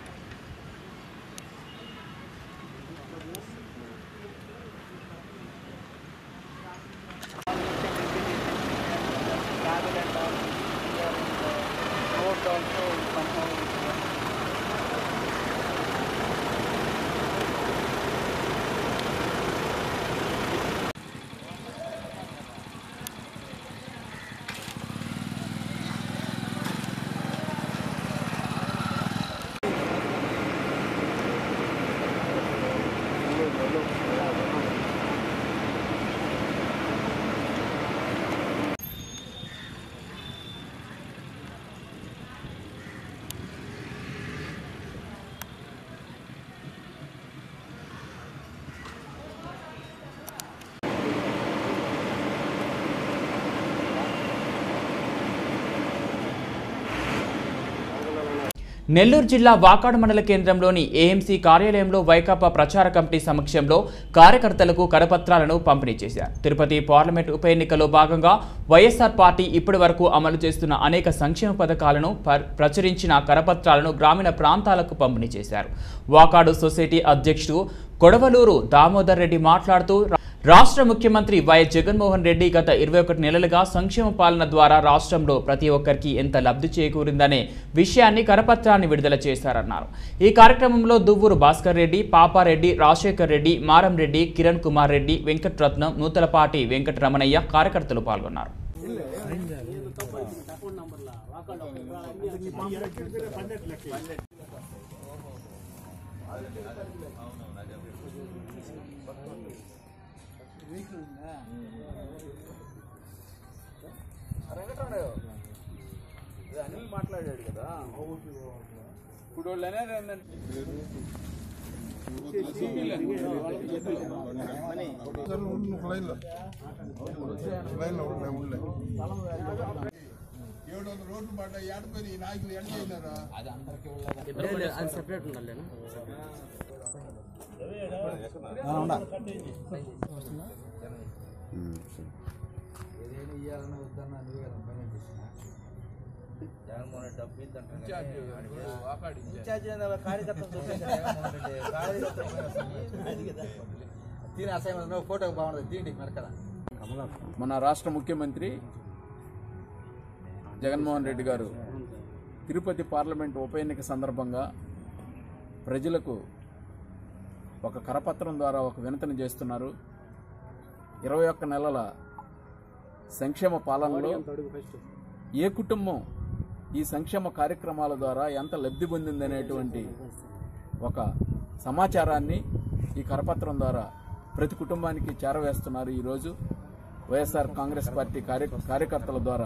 Speaker 9: Travel and all, we are in the road also somehow. is, uh,
Speaker 1: Nellore జిల్లా వాకాడు మండల కేంద్రంలోని AMC కార్యాలయంలో వైకాపా ప్రచార committee సమక్షంలో కార్యకర్తలకు కరపత్రాలను పంపిణీ చేశారు Tirupati parliament ఉప ఎన్నికలో భాగంగా వైఎస్ఆర్ పార్టీ ఇప్పటి వరకు అమలు చేస్తున్న అనేక సంక్షేమ పథకాలను ప- ప్రచురించిన కరపత్రాలను గ్రామీణ ప్రాంతాలకు పంపిణీ చేశారు వాకాడు సొసైటీ అధ్యక్షుడు కొడవలూరు దామోదర్ రెడ్డి మాట్లాడుతూ రాష్ట్ర ముఖ్యమంత్రి వైఎస్ జగన్మోహన్ రెడ్డి గత ఇరవై ఒకటి నెలలుగా సంక్షేమ పాలన ద్వారా రాష్ట్రంలో ప్రతి ఒక్కరికి ఎంత లబ్ధి చేకూరిందనే విషయాన్ని కరపత్రాన్ని విడుదల చేశారన్నారు ఈ కార్యక్రమంలో దువ్వూరు భాస్కర్ రెడ్డి పాపారెడ్డి రాజశేఖర్ రెడ్డి మారం రెడ్డి కిరణ్ కుమార్ రెడ్డి వెంకటరత్నం నూతలపాటి వెంకటరమణయ్య కార్యకర్తలు పాల్గొన్నారు
Speaker 4: అనిల్ మాట్లాడాడు కదా ఇప్పుడు వాళ్ళు అనేది ఏంటంటే
Speaker 6: ఏడు వందల రోడ్లు పడ్డాయి ఏడపోయి ఈ నాయకులు ఎండ అయినారా
Speaker 3: ఫోటో బాగుంటుంది తీయండి మెరకల
Speaker 4: మన రాష్ట్ర ముఖ్యమంత్రి జగన్మోహన్ రెడ్డి గారు తిరుపతి పార్లమెంట్ ఉప ఎన్నిక సందర్భంగా ప్రజలకు ఒక కరపత్రం ద్వారా ఒక వినతిని చేస్తున్నారు ఇరవై ఒక్క నెలల సంక్షేమ పాలనలో ఏ కుటుంబం ఈ సంక్షేమ కార్యక్రమాల ద్వారా ఎంత లబ్ధి పొందిందనేటువంటి ఒక సమాచారాన్ని ఈ కరపత్రం ద్వారా ప్రతి కుటుంబానికి చేరవేస్తున్నారు ఈరోజు వైఎస్ఆర్ కాంగ్రెస్ పార్టీ కార్య కార్యకర్తల ద్వారా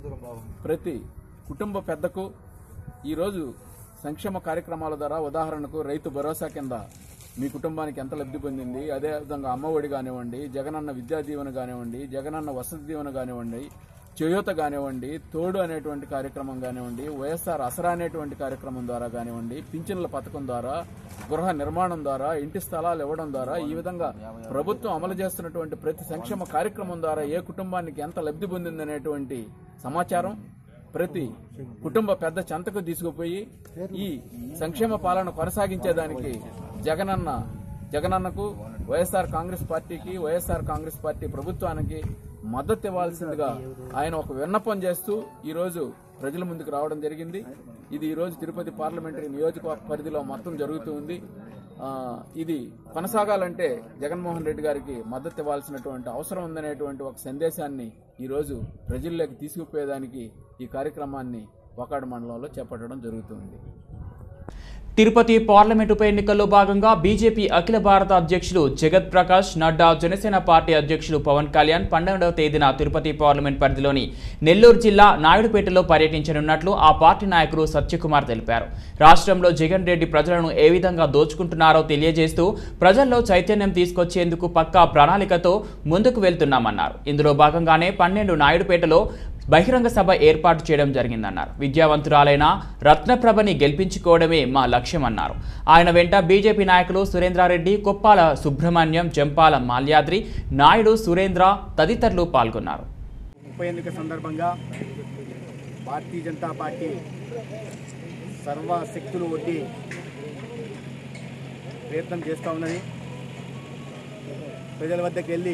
Speaker 4: ప్రతి కుటుంబ పెద్దకు ఈరోజు సంక్షేమ కార్యక్రమాల ద్వారా ఉదాహరణకు రైతు భరోసా కింద మీ కుటుంబానికి ఎంత లబ్ధి పొందింది అదేవిధంగా అమ్మఒడి కానివ్వండి జగనన్న విద్యా దీవెన కానివ్వండి జగనన్న వసతి దీవెన కానివ్వండి చేయూత కానివ్వండి తోడు అనేటువంటి కార్యక్రమం కానివ్వండి వైఎస్ఆర్ అసరా అనేటువంటి కార్యక్రమం ద్వారా కానివ్వండి పింఛన్ల పథకం ద్వారా గృహ నిర్మాణం ద్వారా ఇంటి స్థలాలు ఇవ్వడం ద్వారా ఈ విధంగా ప్రభుత్వం అమలు చేస్తున్నటువంటి ప్రతి సంక్షేమ కార్యక్రమం ద్వారా ఏ కుటుంబానికి ఎంత లబ్ధి పొందిందనేటువంటి సమాచారం ప్రతి కుటుంబ పెద్ద చెంతకు తీసుకుపోయి ఈ సంక్షేమ పాలన కొనసాగించేదానికి జగనన్న జగనన్నకు వైఎస్ఆర్ కాంగ్రెస్ పార్టీకి వైఎస్ఆర్ కాంగ్రెస్ పార్టీ ప్రభుత్వానికి మద్దతు ఇవ్వాల్సిందిగా ఆయన ఒక విన్నపం చేస్తూ ఈ రోజు ప్రజల ముందుకు రావడం జరిగింది ఇది ఈ రోజు తిరుపతి పార్లమెంటరీ నియోజకవర్గ పరిధిలో మొత్తం జరుగుతూ ఉంది ఆ, ఇది కొనసాగాలంటే జగన్మోహన్ రెడ్డి గారికి మద్దతు ఇవ్వాల్సినటువంటి అవసరం ఉందనేటువంటి ఒక సందేశాన్ని ఈ రోజు ప్రజల్లోకి తీసుకుపోయేదానికి ఈ కార్యక్రమాన్ని ఒకడు మండలంలో చేపట్టడం జరుగుతుంది
Speaker 1: తిరుపతి పార్లమెంట్ ఉప ఎన్నికల్లో భాగంగా బీజేపీ అఖిల భారత అధ్యక్షులు జగత్ ప్రకాష్ నడ్డా జనసేన పార్టీ అధ్యక్షులు పవన్ కళ్యాణ్ పన్నెండవ తేదీన తిరుపతి పార్లమెంట్ పరిధిలోని నెల్లూరు జిల్లా నాయుడుపేటలో పర్యటించనున్నట్లు ఆ పార్టీ నాయకుడు సత్యకుమార్ తెలిపారు రాష్ట్రంలో జగన్ రెడ్డి ప్రజలను ఏ విధంగా దోచుకుంటున్నారో తెలియజేస్తూ ప్రజల్లో చైతన్యం తీసుకొచ్చేందుకు పక్కా ప్రణాళికతో ముందుకు వెళ్తున్నామన్నారు ఇందులో భాగంగానే పన్నెండు నాయుడుపేటలో బహిరంగ సభ ఏర్పాటు చేయడం జరిగిందన్నారు విద్యావంతురాలైన రత్నప్రభని గెలిపించుకోవడమే మా లక్ష్యమన్నారు ఆయన వెంట బీజేపీ నాయకులు సురేంద్రారెడ్డి కొప్పాల సుబ్రహ్మణ్యం జంపాల మాల్యాద్రి నాయుడు సురేంద్ర తదితరులు పాల్గొన్నారు
Speaker 9: ఉప ఎన్నిక సందర్భంగా భారతీయ జనతా పార్టీ సర్వశక్తులు ఒడ్డి ప్రయత్నం చేస్తూ ఉన్నది ప్రజల వద్దకు వెళ్ళి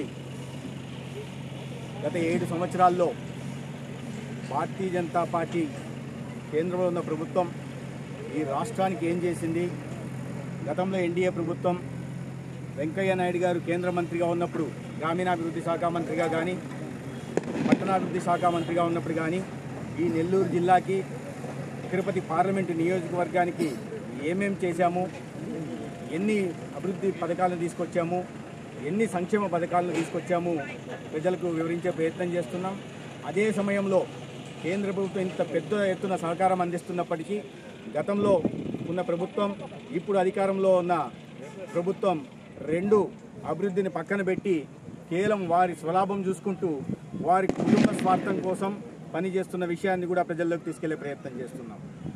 Speaker 9: గత ఏడు సంవత్సరాల్లో భారతీయ జనతా పార్టీ కేంద్రంలో ఉన్న ప్రభుత్వం ఈ రాష్ట్రానికి ఏం చేసింది గతంలో ఎన్డీఏ ప్రభుత్వం వెంకయ్య నాయుడు గారు కేంద్ర మంత్రిగా ఉన్నప్పుడు గ్రామీణాభివృద్ధి శాఖ మంత్రిగా కానీ పట్టణాభివృద్ధి శాఖ మంత్రిగా ఉన్నప్పుడు కానీ ఈ నెల్లూరు జిల్లాకి తిరుపతి పార్లమెంటు నియోజకవర్గానికి ఏమేం చేశాము ఎన్ని అభివృద్ధి పథకాలను తీసుకొచ్చాము ఎన్ని సంక్షేమ పథకాలను తీసుకొచ్చాము ప్రజలకు వివరించే ప్రయత్నం చేస్తున్నాం అదే సమయంలో కేంద్ర ప్రభుత్వం ఇంత పెద్ద ఎత్తున సహకారం అందిస్తున్నప్పటికీ గతంలో ఉన్న ప్రభుత్వం ఇప్పుడు అధికారంలో ఉన్న ప్రభుత్వం రెండు అభివృద్ధిని పక్కన పెట్టి కేవలం వారి స్వలాభం చూసుకుంటూ వారి కుటుంబ స్వార్థం కోసం పనిచేస్తున్న విషయాన్ని కూడా ప్రజల్లోకి తీసుకెళ్లే ప్రయత్నం చేస్తున్నాం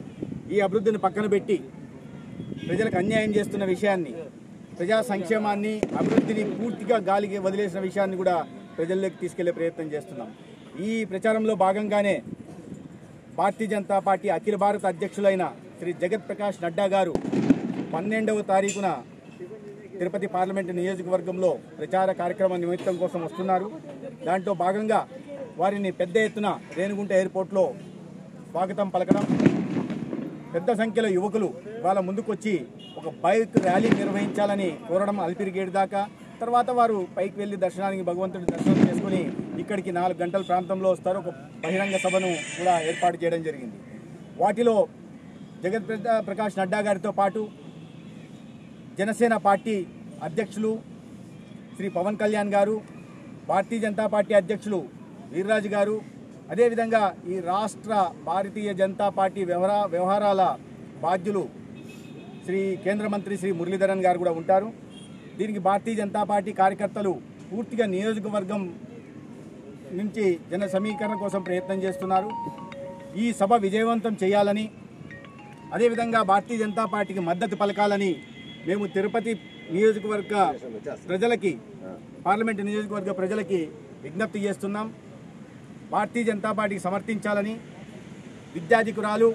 Speaker 10: ఈ అభివృద్ధిని పక్కన పెట్టి ప్రజలకు అన్యాయం చేస్తున్న విషయాన్ని ప్రజా సంక్షేమాన్ని అభివృద్ధిని పూర్తిగా గాలికి వదిలేసిన విషయాన్ని కూడా ప్రజల్లోకి తీసుకెళ్లే ప్రయత్నం చేస్తున్నాం ఈ ప్రచారంలో భాగంగానే భారతీయ జనతా పార్టీ అఖిల భారత అధ్యక్షులైన శ్రీ జగత్ ప్రకాష్ నడ్డా గారు పన్నెండవ తారీఖున తిరుపతి పార్లమెంటు నియోజకవర్గంలో ప్రచార కార్యక్రమం నిమిత్తం కోసం వస్తున్నారు దాంట్లో భాగంగా వారిని పెద్ద ఎత్తున రేణుగుంట ఎయిర్పోర్ట్లో స్వాగతం పలకడం పెద్ద సంఖ్యలో యువకులు వాళ్ళ ముందుకొచ్చి ఒక బైక్ ర్యాలీ నిర్వహించాలని కోరడం అల్పిరి గేట్ దాకా తర్వాత వారు పైకి వెళ్ళి దర్శనానికి భగవంతుడి దర్శనం చేసుకుని ఇక్కడికి నాలుగు గంటల ప్రాంతంలో వస్తారు ఒక బహిరంగ సభను కూడా ఏర్పాటు చేయడం జరిగింది వాటిలో జగత్ ప్ర- ప్రకాష్ నడ్డా గారితో పాటు జనసేన పార్టీ అధ్యక్షులు శ్రీ పవన్ కళ్యాణ్ గారు భారతీయ జనతా పార్టీ అధ్యక్షులు వీర్రాజు గారు అదేవిధంగా ఈ రాష్ట్ర భారతీయ జనతా పార్టీ వ్యవహార వ్యవహారాల బాధ్యులు శ్రీ కేంద్ర మంత్రి శ్రీ మురళీధరన్ గారు కూడా ఉంటారు దీనికి భారతీయ జనతా పార్టీ కార్యకర్తలు పూర్తిగా నియోజకవర్గం నుంచి జన సమీకరణ కోసం ప్రయత్నం చేస్తున్నారు ఈ సభ విజయవంతం చేయాలని అదేవిధంగా భారతీయ జనతా పార్టీకి మద్దతు పలకాలని మేము తిరుపతి నియోజకవర్గ ప్రజలకి పార్లమెంటు నియోజకవర్గ ప్రజలకి విజ్ఞప్తి చేస్తున్నాం భారతీయ జనతా పార్టీకి సమర్థించాలని విద్యాధికురాలు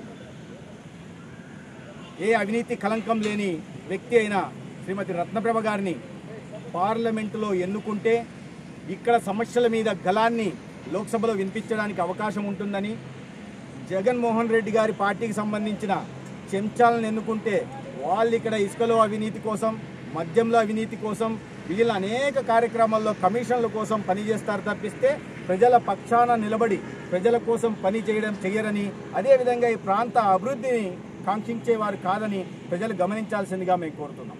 Speaker 10: ఏ అవినీతి కలంకం లేని వ్యక్తి అయిన శ్రీమతి రత్నప్రభ గారిని పార్లమెంటులో ఎన్నుకుంటే ఇక్కడ సమస్యల మీద గలాన్ని లోక్సభలో వినిపించడానికి అవకాశం ఉంటుందని జగన్మోహన్ రెడ్డి గారి పార్టీకి సంబంధించిన చెంచాలను ఎన్నుకుంటే వాళ్ళు ఇక్కడ ఇసుకలో అవినీతి కోసం మద్యంలో అవినీతి కోసం వీళ్ళ అనేక కార్యక్రమాల్లో కమిషన్ల కోసం పనిచేస్తారు తప్పిస్తే ప్రజల పక్షాన నిలబడి ప్రజల కోసం పని చేయడం చేయరని అదేవిధంగా ఈ ప్రాంత అభివృద్ధిని కాంక్షించేవారు కాదని ప్రజలు గమనించాల్సిందిగా మేము కోరుతున్నాం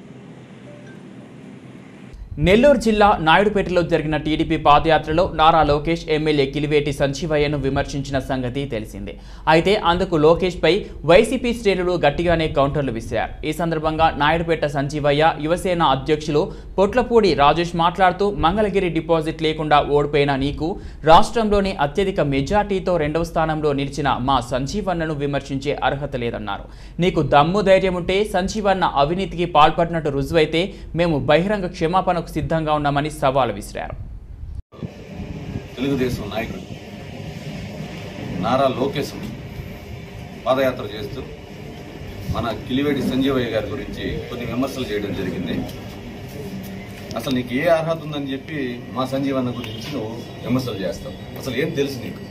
Speaker 1: నెల్లూరు జిల్లా నాయుడుపేటలో జరిగిన టీడీపీ పాదయాత్రలో నారా లోకేష్ ఎమ్మెల్యే కిలివేటి సంజీవయ్యను విమర్శించిన సంగతి తెలిసిందే అయితే అందుకు లోకేష్ పై వైసీపీ శ్రేణులు గట్టిగానే కౌంటర్లు విసిరారు ఈ సందర్భంగా నాయుడుపేట సంజీవయ్య యువసేన అధ్యక్షులు పొట్లపూడి రాజేష్ మాట్లాడుతూ మంగళగిరి డిపాజిట్ లేకుండా ఓడిపోయిన నీకు రాష్ట్రంలోని అత్యధిక మెజార్టీతో రెండవ స్థానంలో నిలిచిన మా సంజీవన్నను విమర్శించే అర్హత లేదన్నారు నీకు దమ్ము ధైర్యం ఉంటే సంజీవన్న అవినీతికి పాల్పడినట్టు రుజువైతే మేము బహిరంగ క్షమాపణకు సిద్ధంగా ఉన్నామని సవాలు విసిరారు
Speaker 11: తెలుగుదేశం నాయకుడు నారా లోకేశ్ పాదయాత్ర చేస్తూ మన కిలివేటి సంజీవయ్య గారి గురించి కొన్ని విమర్శలు చేయడం జరిగింది అసలు నీకు ఏ అర్హత ఉందని చెప్పి మా సంజీవన్న గురించి నువ్వు విమర్శలు చేస్తావు అసలు ఏం తెలుసు నీకు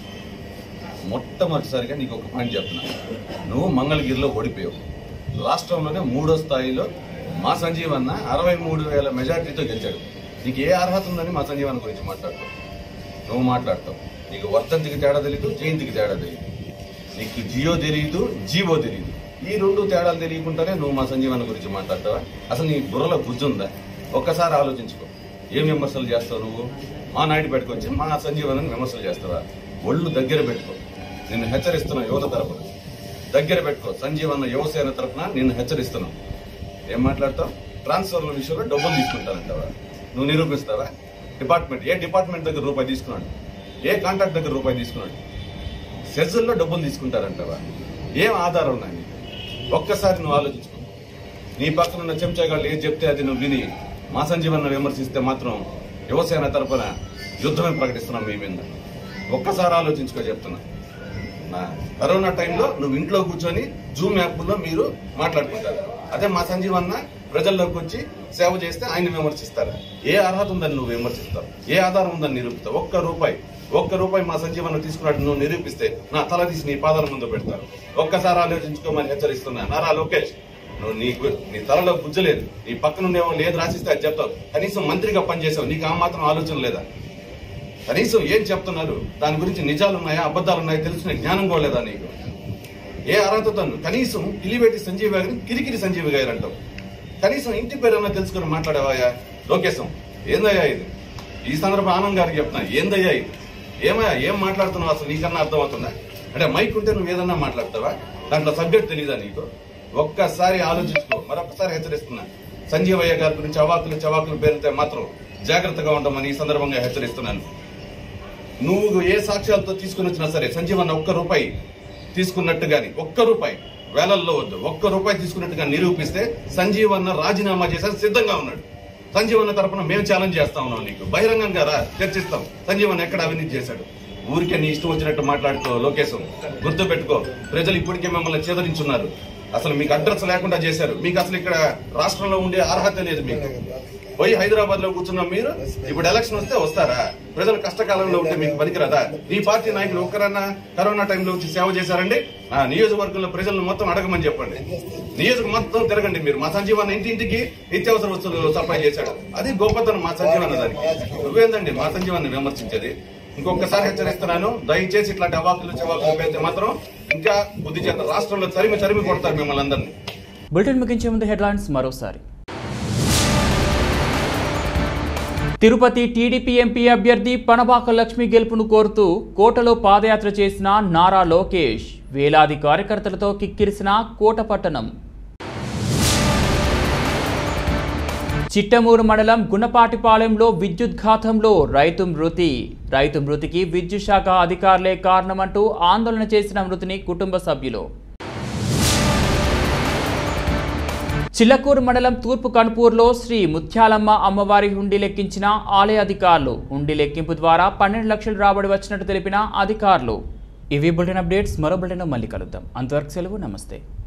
Speaker 11: మొట్టమొదటిసారిగా నీకు ఒక పాయింట్ చెప్తున్నా నువ్వు మంగళగిరిలో ఓడిపోయావు రాష్ట్రంలోనే మూడో స్థాయిలో మా సంజీవన్న అరవై మూడు వేల మెజార్టీతో గెలిచాడు నీకు ఏ అర్హత ఉందని మా సంజీవన్న గురించి మాట్లాడతావు నువ్వు మాట్లాడతావు నీకు వర్ధంతికి తేడా తెలియదు జయంతికి తేడా తెలియదు నీకు జియో తెలియదు జీవో తెలియదు ఈ రెండు తేడాలు తెలియకుండానే నువ్వు మా సంజీవన్న గురించి మాట్లాడతావా అసలు నీ బుర్రలో బుజ్జుందా ఒక్కసారి ఆలోచించుకో ఏం విమర్శలు చేస్తావు నువ్వు మా నాయుడు పెట్టుకొచ్చి మా సంజీవనని విమర్శలు చేస్తావా ఒళ్ళు దగ్గర పెట్టుకో నిన్ను హెచ్చరిస్తున్నా యువత తరపున దగ్గర పెట్టుకో సంజీవన్న యువసేన తరపున నిన్ను హెచ్చరిస్తున్నావు ఏం మాట్లాడతావు ట్రాన్స్ఫర్ల విషయంలో డబ్బులు తీసుకుంటానంటావా నువ్వు నిరూపిస్తావా డిపార్ట్మెంట్ ఏ డిపార్ట్మెంట్ దగ్గర రూపాయి తీసుకున్నాడు ఏ కాంట్రాక్ట్ దగ్గర రూపాయి తీసుకున్నాడు సెజల్లో డబ్బులు తీసుకుంటారంటావా ఏం ఆధారం ఉన్నాయి నీకు? ఒక్కసారి నువ్వు ఆలోచించుకో నీ పక్కన ఉన్న చెంచాగాళ్ళు ఏది చెప్తే అది నువ్వు విని మా సంజీవన్న విమర్శిస్తే మాత్రం యువసేన తరపున యుద్ధమే ప్రకటిస్తున్నాం మీ మీద ఒక్కసారి ఆలోచించుకో చెప్తున్నా నా కరోనా టైంలో నువ్వు ఇంట్లో కూర్చొని జూమ్ యాప్లో మీరు మాట్లాడుకుంటారు అదే మా సంజీవన్న ప్రజల్లోకి వచ్చి సేవ చేస్తే ఆయన విమర్శిస్తారు ఏ అర్హత ఉందని నువ్వు విమర్శిస్తావు ఏ ఆధారం ఉందని నిరూపిస్తావు ఒక్క రూపాయి ఒక్క రూపాయి మా సంజీవన్న తీసుకున్నట్టు నువ్వు నిరూపిస్తే నా తల తీసి నీ పాదాల ముందు పెడతారు ఒక్కసారి ఆలోచించుకోమని హెచ్చరిస్తున్నా నారా లోకేష్ నువ్వు నీకు నీ తలలో గుజ్జలేదు నీ పక్కన ఉండేవో లేదు రాసిస్తే అది చెప్తావు కనీసం మంత్రిగా పనిచేసావు నీకు ఆ మాత్రం ఆలోచన లేదా కనీసం ఏం చెప్తున్నారు దాని గురించి నిజాలు ఉన్నాయా అబద్ధాలు ఉన్నాయా తెలిసిన జ్ఞానం కూడా లేదా నీకు ఏ అర్హతతో నువ్వు కనీసం కిలివేటి సంజీవ్ గారిని కిరికిరి సంజీవ్ గారు అంటావు కనీసం ఇంటి పేరన్నా తెలుసుకొని మాట్లాడేవాయా లోకేశం ఏందయ్యా ఇది ఈ సందర్భం ఆనంద్ గారికి చెప్తున్నా ఏందయ్యా ఇది ఏమయ్యా ఏం మాట్లాడుతున్నావు అసలు నీకన్నా అర్థమవుతుందా అంటే మైక్ ఉంటే నువ్వు ఏదన్నా మాట్లాడతావా దాంట్లో సబ్జెక్ట్ తెలీదా నీకు ఒక్కసారి ఆలోచించుకో మరొకసారి హెచ్చరిస్తున్నా సంజీవయ్య గారి గురించి అవాకులు చవాకులు పేరితే మాత్రం జాగ్రత్తగా ఉండమని ఈ సందర్భంగా హెచ్చరిస్తున్నాను నువ్వు ఏ సాక్ష్యాలతో తీసుకుని వచ్చినా సరే సంజీవన్న ఒక్క రూపాయి తీసుకున్నట్టు గాని ఒక్క రూపాయి వేలల్లో వద్దు ఒక్క రూపాయి తీసుకున్నట్టుగా నిరూపిస్తే సంజీవ్ అన్న రాజీనామా చేసే సిద్ధంగా ఉన్నాడు సంజీవ్ అన్న తరపున మేము ఛాలెంజ్ చేస్తా ఉన్నాం నీకు బహిరంగంగా రా చర్చిస్తాం సంజీవ్ అన్న ఎక్కడ అవినీతి చేశాడు ఊరికే నీ ఇష్టం వచ్చినట్టు మాట్లాడుకో లోకేశం గుర్తు పెట్టుకో ప్రజలు ఇప్పటికే మిమ్మల్ని చేదరించున్నారు అసలు మీకు అడ్రస్ లేకుండా చేశారు మీకు అసలు ఇక్కడ రాష్ట్రంలో ఉండే అర్హత లేదు మీకు పోయి హైదరాబాద్ లో కూర్చున్నాం మీరు ఇప్పుడు ఎలక్షన్ వస్తే వస్తారా ప్రజలు కష్టకాలంలో ఉంటే మీకు పనికిరాదా ఈ పార్టీ నాయకులు ఒక్కరన్నా కరోనా టైంలో వచ్చి సేవ చేశారండి ఆ నియోజకవర్గంలో ప్రజలను మొత్తం అడగమని చెప్పండి నియోజక మొత్తం తిరగండి మీరు మా సంజీవన్న ఇంటింటికి నిత్యావసర వస్తువులు సప్లై చేశాడు అది గొప్పతనం మా సంజీవన్న దానికి నువ్వేందండి మా సంజీవాన్ని విమర్శించేది ఇంకొకసారి హెచ్చరిస్తున్నాను దయచేసి ఇట్లాంటి అవాకులు చెవాకులు పెడితే మాత్రం ఇంకా బుద్ధి చేత రాష్ట్రంలో తరిమి తరిమి కొడతారు మిమ్మల్ని అందరినీ
Speaker 1: బులెటిన్ ముగించే ముందు హెడ్లైన్స్ మరోసారి తిరుపతి టీడీపీ ఎంపీ అభ్యర్థి పనబాక లక్ష్మి గెలుపును కోరుతూ కోటలో పాదయాత్ర చేసిన నారా లోకేష్ వేలాది కార్యకర్తలతో కిక్కిరిసిన కోట పట్టణం చిట్టమూరు మండలం గుణపాటిపాలెంలో విద్యుద్ఘాతంలో రైతు మృతి రైతు మృతికి విద్యుత్ శాఖ అధికారులే కారణమంటూ ఆందోళన చేసిన మృతిని కుటుంబ సభ్యులు చిల్లకూరు మండలం తూర్పు కనుపూర్లో శ్రీ ముత్యాలమ్మ అమ్మవారి హుండీ లెక్కించిన ఆలయ అధికారులు హుండీ లెక్కింపు ద్వారా పన్నెండు లక్షలు రాబడి వచ్చినట్టు తెలిపిన అధికారులు ఇవి బులెటిన్ అప్డేట్స్ మరో బులెటిన్ మళ్ళీ కలుద్దాం అంతవరకు సెలవు నమస్తే